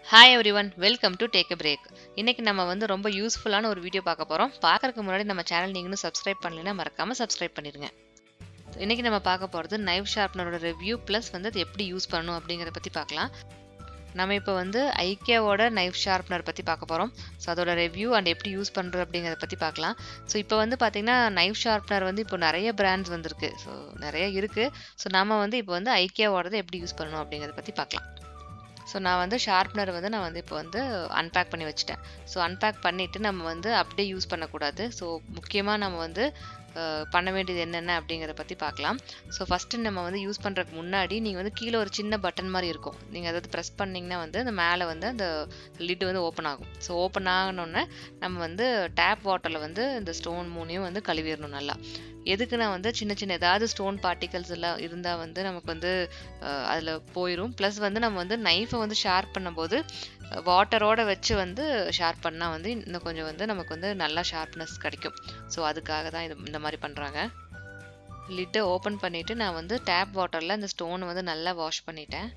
hi everyone welcome to take a break இன்னைக்கு நம்ம வந்து ரொம்ப யூஸ்ஃபுல்லான ஒரு வீடியோ பார்க்க போகிறோம் பார்க்கறதுக்கு முன்னாடி நம்ம சேனல் நீங்களும் சப்ஸ்கிரைப் பண்ணலைன்னா மறக்காமல் சப்ஸ்கிரைப் பண்ணிடுங்க இன்னைக்கு நம்ம பார்க்க போகிறது நைஃப் ஷார்ப்னரோட ரிவ்யூ ப்ளஸ் வந்து அது எப்படி யூஸ் பண்ணணும் அப்படிங்கிறத பற்றி பார்க்கலாம் நம்ம இப்போ வந்து ஐக்கியாவோட நைஃப் ஷார்ப்னர் பற்றி பார்க்க போகிறோம் ஸோ அதோட ரிவ்யூ அண்ட் எப்படி யூஸ் பண்ணுறது அப்படிங்கிறத பற்றி பார்க்கலாம் ஸோ இப்போ வந்து பார்த்திங்கன்னா நைஃப் ஷார்ப்னர் வந்து இப்போ நிறைய பிராண்ட்ஸ் வந்திருக்கு ஸோ நிறைய இருக்குது ஸோ நம்ம வந்து இப்போ வந்து ஐக்கியாவோடதை எப்படி யூஸ் பண்ணணும் அப்படிங்கிறத பற்றி பார்க்கலாம் ஸோ நான் வந்து ஷார்ப்னர் வந்து நான் வந்து இப்போ வந்து அன்பேக் பண்ணி வச்சுட்டேன் ஸோ அன்பேக் பண்ணிவிட்டு நம்ம வந்து அப்படியே யூஸ் பண்ணக்கூடாது ஸோ முக்கியமாக நம்ம வந்து பண்ண வேண்டியது என்னென்ன அப்படிங்கிறத பற்றி பார்க்கலாம் ஸோ ஃபஸ்ட்டு நம்ம வந்து யூஸ் பண்ணுறதுக்கு முன்னாடி நீங்கள் வந்து கீழே ஒரு சின்ன பட்டன் மாதிரி இருக்கும் நீங்கள் அதாவது ப்ரெஸ் பண்ணிங்கன்னா வந்து அந்த மேலே வந்து அந்த லிட்டு வந்து ஓப்பன் ஆகும் ஸோ ஓப்பன் ஆகணுன்னே நம்ம வந்து டேப் வாட்டரில் வந்து இந்த ஸ்டோன் மூணையும் வந்து கழுவிடணும் நல்லா எதுக்குன்னா வந்து சின்ன சின்ன ஏதாவது ஸ்டோன் பார்ட்டிகல்ஸ் எல்லாம் இருந்தால் வந்து நமக்கு வந்து அதில் போயிடும் ப்ளஸ் வந்து நம்ம வந்து நைஃபை வந்து ஷார்ப் பண்ணும்போது வாட்டரோட வச்சு வந்து ஷார்ப் பண்ணால் வந்து இன்னும் கொஞ்சம் வந்து நமக்கு வந்து நல்லா ஷார்ப்னஸ் கிடைக்கும் ஸோ அதுக்காக தான் இது இந்த மாதிரி பண்ணுறாங்க லிட்டை ஓப்பன் பண்ணிவிட்டு நான் வந்து டேப் வாட்டரில் இந்த ஸ்டோனை வந்து நல்லா வாஷ் பண்ணிட்டேன்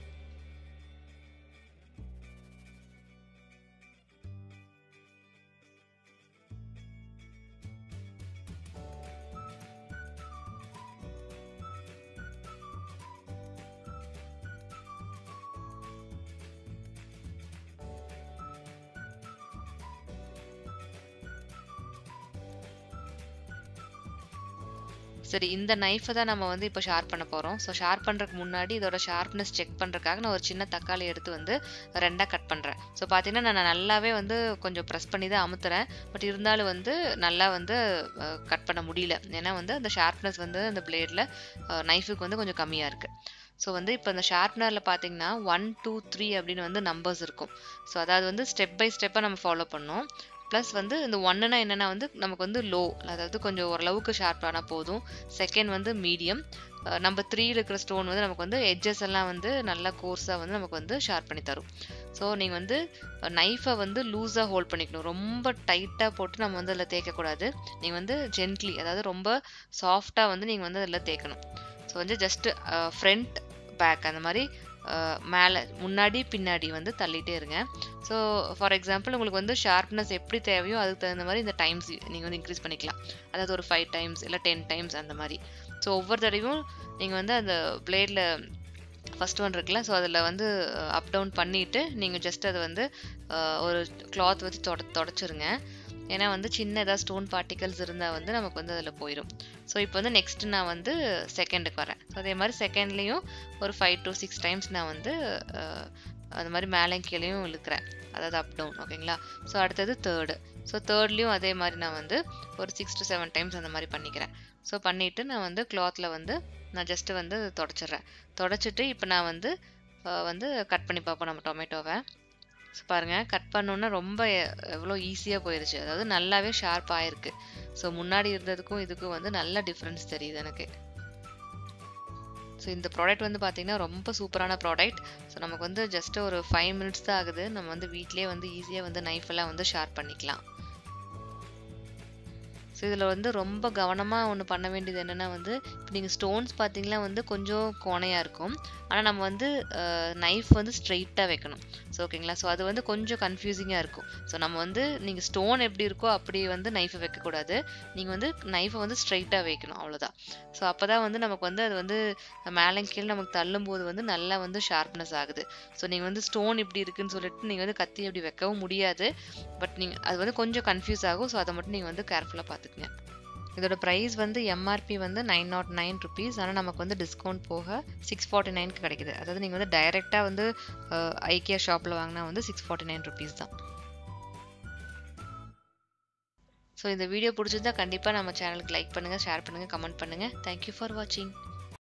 சரி இந்த நைஃபை தான் நம்ம வந்து இப்போ ஷார்ப் பண்ண போகிறோம் ஸோ ஷார்ப் பண்ணுறதுக்கு முன்னாடி இதோட ஷார்ப்னஸ் செக் பண்ணுறதுக்காக நான் ஒரு சின்ன தக்காளி எடுத்து வந்து ரெண்டாக கட் பண்ணுறேன் ஸோ பார்த்தீங்கன்னா நான் நல்லாவே வந்து கொஞ்சம் ப்ரெஸ் பண்ணி தான் அமுத்துறேன் பட் இருந்தாலும் வந்து நல்லா வந்து கட் பண்ண முடியல ஏன்னா வந்து அந்த ஷார்ப்னஸ் வந்து அந்த பிளேடில் நைஃபுக்கு வந்து கொஞ்சம் கம்மியாக இருக்குது ஸோ வந்து இப்போ இந்த ஷார்ப்னரில் பார்த்தீங்கன்னா ஒன் டூ த்ரீ அப்படின்னு வந்து நம்பர்ஸ் இருக்கும் ஸோ அதாவது வந்து ஸ்டெப் பை ஸ்டெப்பாக நம்ம ஃபாலோ பண்ணோம் ப்ளஸ் வந்து இந்த ஒன்றுனா என்னென்னா வந்து நமக்கு வந்து லோ அதாவது கொஞ்சம் ஓரளவுக்கு ஷார்ப்பானால் போதும் செகண்ட் வந்து மீடியம் நம்பர் த்ரீ இருக்கிற ஸ்டோன் வந்து நமக்கு வந்து எட்ஜஸ் எல்லாம் வந்து நல்லா கோர்ஸாக வந்து நமக்கு வந்து ஷார்ப் பண்ணி தரும் ஸோ நீங்கள் வந்து நைஃபை வந்து லூஸாக ஹோல்ட் பண்ணிக்கணும் ரொம்ப டைட்டாக போட்டு நம்ம வந்து அதில் தேய்க்கக்கூடாது நீங்கள் வந்து ஜென்ட்லி அதாவது ரொம்ப சாஃப்டாக வந்து நீங்கள் வந்து அதில் தேய்க்கணும் ஸோ வந்து ஜஸ்ட்டு ஃப்ரண்ட் பேக் அந்த மாதிரி மேலே முன்னாடி பின்னாடி வந்து தள்ளிட்டே இருங்க ஸோ ஃபார் எக்ஸாம்பிள் உங்களுக்கு வந்து ஷார்ப்னஸ் எப்படி தேவையோ அதுக்கு தகுந்த மாதிரி இந்த டைம்ஸ் நீங்கள் வந்து இன்க்ரீஸ் பண்ணிக்கலாம் அதாவது ஒரு ஃபைவ் டைம்ஸ் இல்லை டென் டைம்ஸ் அந்த மாதிரி ஸோ ஒவ்வொரு தடவையும் நீங்கள் வந்து அந்த பிளேடில் ஃபஸ்ட் ஒன் இருக்குல்ல ஸோ அதில் வந்து அப் டவுன் பண்ணிவிட்டு நீங்கள் ஜஸ்ட் அதை வந்து ஒரு கிளாத் வச்சு தொட தொடச்சிருங்க ஏன்னா வந்து சின்ன ஏதாவது ஸ்டோன் பார்ட்டிகல்ஸ் இருந்தால் வந்து நமக்கு வந்து அதில் போயிடும் ஸோ இப்போ வந்து நெக்ஸ்ட் நான் வந்து செகண்டுக்கு வரேன் ஸோ அதே மாதிரி செகண்ட்லேயும் ஒரு ஃபைவ் டு சிக்ஸ் டைம்ஸ் நான் வந்து அது மாதிரி மேலே கீழேயும் இழுக்கிறேன் அதாவது அப் டவுன் ஓகேங்களா ஸோ அடுத்தது தேர்டு ஸோ தேர்ட்லேயும் அதே மாதிரி நான் வந்து ஒரு சிக்ஸ் டு செவன் டைம்ஸ் அந்த மாதிரி பண்ணிக்கிறேன் ஸோ பண்ணிவிட்டு நான் வந்து கிளாத்தில் வந்து நான் ஜஸ்ட்டு வந்து தொடச்சிட்றேன் தொடச்சிட்டு இப்போ நான் வந்து வந்து கட் பண்ணி பார்ப்போம் நம்ம டொமேட்டோவை ஸோ பாருங்கள் கட் பண்ணோன்னா ரொம்ப எவ்வளோ ஈஸியாக போயிடுச்சு அதாவது நல்லாவே ஷார்ப் ஆயிருக்கு ஸோ முன்னாடி இருந்ததுக்கும் இதுக்கும் வந்து நல்ல டிஃப்ரென்ஸ் தெரியுது எனக்கு ஸோ இந்த ப்ராடக்ட் வந்து பார்த்திங்கன்னா ரொம்ப சூப்பரான ப்ராடக்ட் ஸோ நமக்கு வந்து ஜஸ்ட் ஒரு ஃபைவ் மினிட்ஸ் தான் ஆகுது நம்ம வந்து வீட்லேயே வந்து ஈஸியாக வந்து நைஃப் எல்லாம் வந்து ஷார்ப் பண்ணிக்கலாம் ஸோ இதில் வந்து ரொம்ப கவனமாக ஒன்று பண்ண வேண்டியது என்னென்னா வந்து இப்போ நீங்கள் ஸ்டோன்ஸ் பார்த்தீங்கன்னா வந்து கொஞ்சம் கோணையாக இருக்கும் ஆனால் நம்ம வந்து நைஃப் வந்து ஸ்ட்ரெயிட்டாக வைக்கணும் ஸோ ஓகேங்களா ஸோ அது வந்து கொஞ்சம் கன்ஃபியூசிங்காக இருக்கும் ஸோ நம்ம வந்து நீங்கள் ஸ்டோன் எப்படி இருக்கோ அப்படி வந்து நைஃபை வைக்கக்கூடாது நீங்கள் வந்து நைஃபை வந்து ஸ்ட்ரெயிட்டாக வைக்கணும் அவ்வளோதான் ஸோ அப்போ தான் வந்து நமக்கு வந்து அது வந்து மேலே கீழே நமக்கு தள்ளும்போது வந்து நல்லா வந்து ஷார்ப்னஸ் ஆகுது ஸோ நீங்கள் வந்து ஸ்டோன் இப்படி இருக்குன்னு சொல்லிட்டு நீங்கள் வந்து கத்தி அப்படி வைக்கவும் முடியாது பட் நீங்கள் அது வந்து கொஞ்சம் கன்ஃபியூஸ் ஆகும் ஸோ அதை மட்டும் நீங்கள் வந்து கேர்ஃபுல்லாக பார்த்துக்குங்க இதோட ப்ரைஸ் வந்து எம்ஆர்பி வந்து நைன் நாட் நைன் ருபீஸ் ஆனால் நமக்கு வந்து டிஸ்கவுண்ட் போக சிக்ஸ் ஃபார்ட்டி நைனுக்கு கிடைக்குது அதாவது நீங்கள் வந்து டைரெக்டாக வந்து ஐக்கியா ஷாப்பில் வாங்கினா வந்து சிக்ஸ் ஃபார்ட்டி நைன் ருபீஸ் தான் ஸோ இந்த வீடியோ பிடிச்சிருந்தா கண்டிப்பாக நம்ம சேனலுக்கு லைக் பண்ணுங்கள் ஷேர் பண்ணுங்கள் கமெண்ட் பண்ணுங்கள் தேங்க்யூ ஃபார் வாட்சிங்